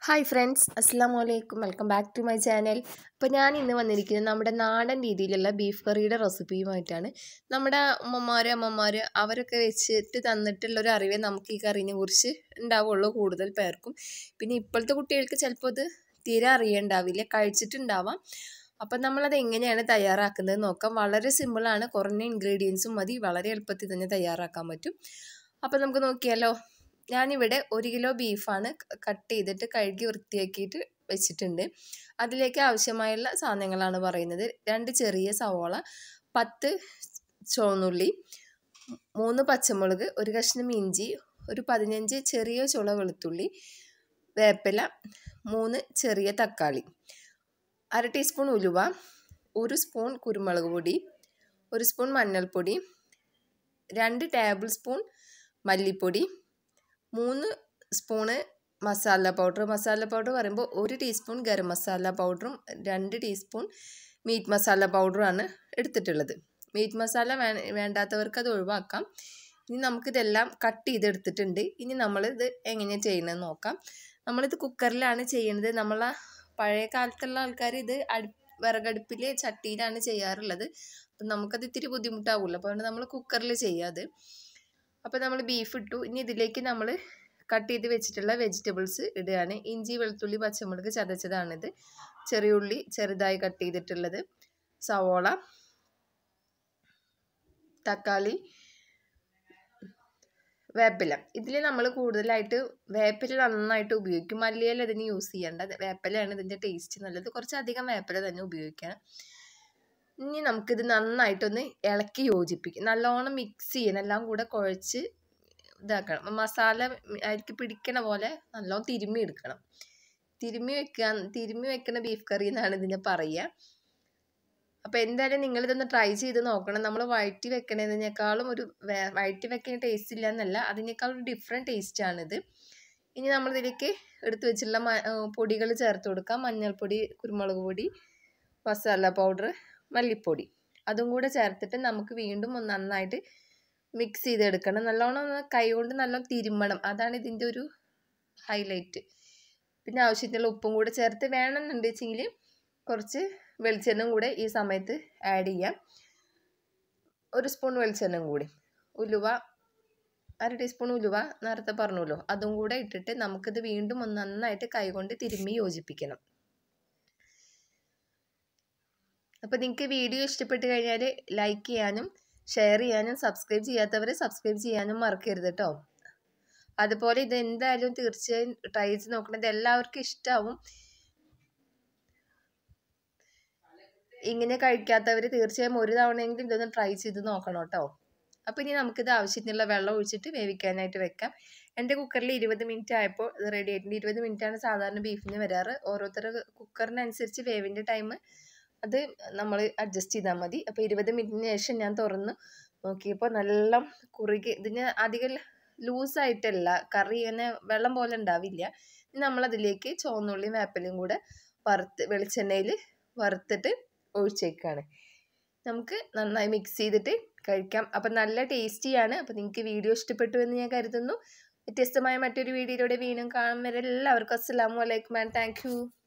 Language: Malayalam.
ഹായ് ഫ്രണ്ട്സ് അസ്സാം വലൈക്കും welcome back to my channel അപ്പോൾ ഞാൻ ഇന്ന് വന്നിരിക്കുന്നത് നമ്മുടെ നാടൻ രീതിയിലുള്ള ബീഫ് കറിയുടെ റെസിപ്പിയുമായിട്ടാണ് നമ്മുടെ ഉമ്മമാർ അമ്മമാർ അവരൊക്കെ വെച്ചിട്ട് തന്നിട്ടുള്ളൊരു അറിവേ നമുക്ക് ഈ കറീനെ കുറിച്ച് ഉണ്ടാവുള്ളൂ കൂടുതൽ പേർക്കും പിന്നെ ഇപ്പോഴത്തെ കുട്ടികൾക്ക് ചിലപ്പോൾ ഇത് തീരെ അറിയണ്ടാവില്ല കഴിച്ചിട്ടുണ്ടാവാം അപ്പം നമ്മളത് എങ്ങനെയാണ് തയ്യാറാക്കുന്നത് നോക്കാം വളരെ സിമ്പിളാണ് കുറഞ്ഞ ഇൻഗ്രീഡിയൻസും മതി വളരെ എളുപ്പത്തിൽ തന്നെ തയ്യാറാക്കാൻ പറ്റും അപ്പം നമുക്ക് നോക്കിയാലോ ഞാനിവിടെ ഒരു കിലോ ബീഫാണ് കട്ട് ചെയ്തിട്ട് കഴുകി വൃത്തിയാക്കിയിട്ട് വെച്ചിട്ടുണ്ട് അതിലേക്ക് ആവശ്യമായുള്ള സാധനങ്ങളാണ് പറയുന്നത് രണ്ട് ചെറിയ സവോള പത്ത് ചുവന്നുള്ളി മൂന്ന് പച്ചമുളക് ഒരു കഷ്ണം ഇഞ്ചി ഒരു പതിനഞ്ച് ചെറിയ ചുള വെളുത്തുള്ളി വേപ്പില മൂന്ന് ചെറിയ തക്കാളി അര ടീസ്പൂൺ ഉലുവ ഒരു സ്പൂൺ കുരുമുളക് പൊടി ഒരു സ്പൂൺ മഞ്ഞൾപ്പൊടി രണ്ട് ടേബിൾ സ്പൂൺ മല്ലിപ്പൊടി മൂന്ന് spoon masala powder masala powder പറയുമ്പോൾ ഒരു ടീസ്പൂൺ ഗരം മസാല പൗഡറും രണ്ട് ടീസ്പൂൺ മീറ്റ് മസാല പൗഡറുമാണ് എടുത്തിട്ടുള്ളത് മീറ്റ് മസാല വേ വേണ്ടാത്തവർക്ക് അത് ഒഴിവാക്കാം ഇനി നമുക്കിതെല്ലാം കട്ട് ചെയ്തെടുത്തിട്ടുണ്ട് ഇനി നമ്മളിത് എങ്ങനെയാണ് ചെയ്യുന്നത് നോക്കാം നമ്മളിത് കുക്കറിലാണ് ചെയ്യുന്നത് നമ്മൾ പഴയ കാലത്തുള്ള ആൾക്കാർ ഇത് അടു വിറകടുപ്പിൽ ചട്ടിയിലാണ് ചെയ്യാറുള്ളത് അപ്പം നമുക്കത് ഇത്തിരി ബുദ്ധിമുട്ടാവില്ല അപ്പോൾ അതുകൊണ്ട് നമ്മൾ കുക്കറിൽ ചെയ്യാതെ അപ്പോൾ നമ്മൾ ബീഫ് ഇട്ടു ഇനി ഇതിലേക്ക് നമ്മൾ കട്ട് ചെയ്ത് വെച്ചിട്ടുള്ള വെജിറ്റബിൾസ് ഇടുകയാണ് ഇഞ്ചി വെളുത്തുള്ളി പച്ചമുളക് ചതച്ചതാണിത് ചെറിയ ഉള്ളി ചെറുതായി കട്ട് ചെയ്തിട്ടുള്ളത് സവോള തക്കാളി വേപ്പില ഇതിൽ നമ്മൾ കൂടുതലായിട്ട് വേപ്പില നന്നായിട്ട് ഉപയോഗിക്കും മല്ലിയില ഇതിന് യൂസ് ചെയ്യേണ്ട വേപ്പിലയാണ് ഇതിൻ്റെ ടേസ്റ്റ് നല്ലത് കുറച്ചധികം വേപ്പില തന്നെ ഉപയോഗിക്കണം ഇനി നമുക്കിത് നന്നായിട്ടൊന്ന് ഇളക്കി യോജിപ്പിക്കും നല്ലോണം മിക്സ് ചെയ്യണം എല്ലാം കൂടെ കുഴച്ച് ഇതാക്കണം മസാല അരിക്ക് പിടിക്കണ പോലെ നല്ലോണം തിരുമ്മി എടുക്കണം തിരുമ്മി വെക്കാൻ തിരുമ്മി വെക്കുന്ന ബീഫ് കറി എന്നാണ് ഇതിനെ പറയുക അപ്പോൾ എന്തായാലും നിങ്ങളിതൊന്ന് ട്രൈ ചെയ്ത് നോക്കണം നമ്മൾ വഴറ്റി വെക്കണതിനേക്കാളും ഒരു വഴറ്റി വെക്കുന്ന ടേസ്റ്റ് ഇല്ല എന്നല്ല അതിനേക്കാളും ഒരു ഡിഫറെൻറ്റ് ടേസ്റ്റാണിത് ഇനി നമ്മളിതിലേക്ക് എടുത്തു വെച്ചിട്ടുള്ള പൊടികൾ ചേർത്ത് കൊടുക്കാം മഞ്ഞൾപ്പൊടി കുരുമുളക് പൊടി മസാല പൗഡർ മല്ലിപ്പൊടി അതും കൂടെ ചേർത്തിട്ട് നമുക്ക് വീണ്ടും ഒന്ന് നന്നായിട്ട് മിക്സ് ചെയ്തെടുക്കണം നല്ലോണം ഒന്ന് കൈ കൊണ്ട് നല്ലോണം തിരുമ്മണം അതാണ് ഇതിൻ്റെ ഒരു ഹൈലൈറ്റ് പിന്നെ ആവശ്യത്തിനുള്ള ഉപ്പും കൂടെ ചേർത്ത് വേണമെന്നുണ്ടെച്ചെങ്കിൽ കുറച്ച് വെളിച്ചെണ്ണയും കൂടെ ഈ സമയത്ത് ആഡ് ചെയ്യാം ഒരു സ്പൂൺ വെളിച്ചെണ്ണയും കൂടി ഉലുവ അര ടീസ്പൂൺ ഉലുവ നേരത്തെ പറഞ്ഞല്ലോ അതും കൂടെ ഇട്ടിട്ട് നമുക്കിത് വീണ്ടും ഒന്ന് നന്നായിട്ട് കൈകൊണ്ട് തിരുമ്മി യോജിപ്പിക്കണം അപ്പോൾ നിങ്ങൾക്ക് വീഡിയോ ഇഷ്ടപ്പെട്ട് കഴിഞ്ഞാൽ ലൈക്ക് ചെയ്യാനും ഷെയർ ചെയ്യാനും സബ്സ്ക്രൈബ് ചെയ്യാത്തവർ സബ്സ്ക്രൈബ് ചെയ്യാനും മറക്കരുത് കേട്ടോ അതുപോലെ ഇത് എന്തായാലും തീർച്ചയായും ട്രൈ ചെയ്ത് നോക്കണം ഇത് എല്ലാവർക്കും ഇഷ്ടമാവും ഇങ്ങനെ കഴിക്കാത്തവർ തീർച്ചയായും ഒരു തവണയെങ്കിലും ഇതൊന്ന് ട്രൈ ചെയ്ത് നോക്കണം കേട്ടോ അപ്പോൾ ഇനി നമുക്കിത് ആവശ്യത്തിനുള്ള വെള്ളം ഒഴിച്ചിട്ട് വേവിക്കാനായിട്ട് വെക്കാം എൻ്റെ കുക്കറിൽ ഇരുപത് മിനിറ്റ് ആയപ്പോൾ ഇത് റെഡി ആയിട്ടുണ്ട് ഇരുപത് മിനിറ്റാണ് സാധാരണ ബീഫിന് വരാറ് ഓരോരുത്തർ കുക്കറിനനുസരിച്ച് വേവിൻ്റെ ടൈം അത് നമ്മൾ അഡ്ജസ്റ്റ് ചെയ്താൽ മതി അപ്പോൾ ഇരുപത് മിനിറ്റിന് ശേഷം ഞാൻ തുറന്ന് നോക്കിയപ്പോൾ നല്ല കുറുകി ഇതിന് അധികം ലൂസായിട്ടല്ല കറി ഇങ്ങനെ വെള്ളം പോലെ ഉണ്ടാവില്ല നമ്മളതിലേക്ക് ചുവന്നുള്ളിയും വേപ്പിലയും കൂടെ വറുത്ത് വെളിച്ചെണ്ണയിൽ വറുത്തിട്ട് ഒഴിച്ചേക്കാണ് നമുക്ക് നന്നായി മിക്സ് ചെയ്തിട്ട് കഴിക്കാം അപ്പം നല്ല ടേസ്റ്റിയാണ് അപ്പം നിങ്ങൾക്ക് വീഡിയോ ഇഷ്ടപ്പെട്ടു എന്ന് ഞാൻ കരുതുന്നു വ്യത്യസ്തമായ മറ്റൊരു വീഡിയോയിലൂടെ വീണ്ടും കാണും വരെ എല്ലാവർക്കും അസ്സാം വലൈക്കും ആൻഡ് താങ്ക്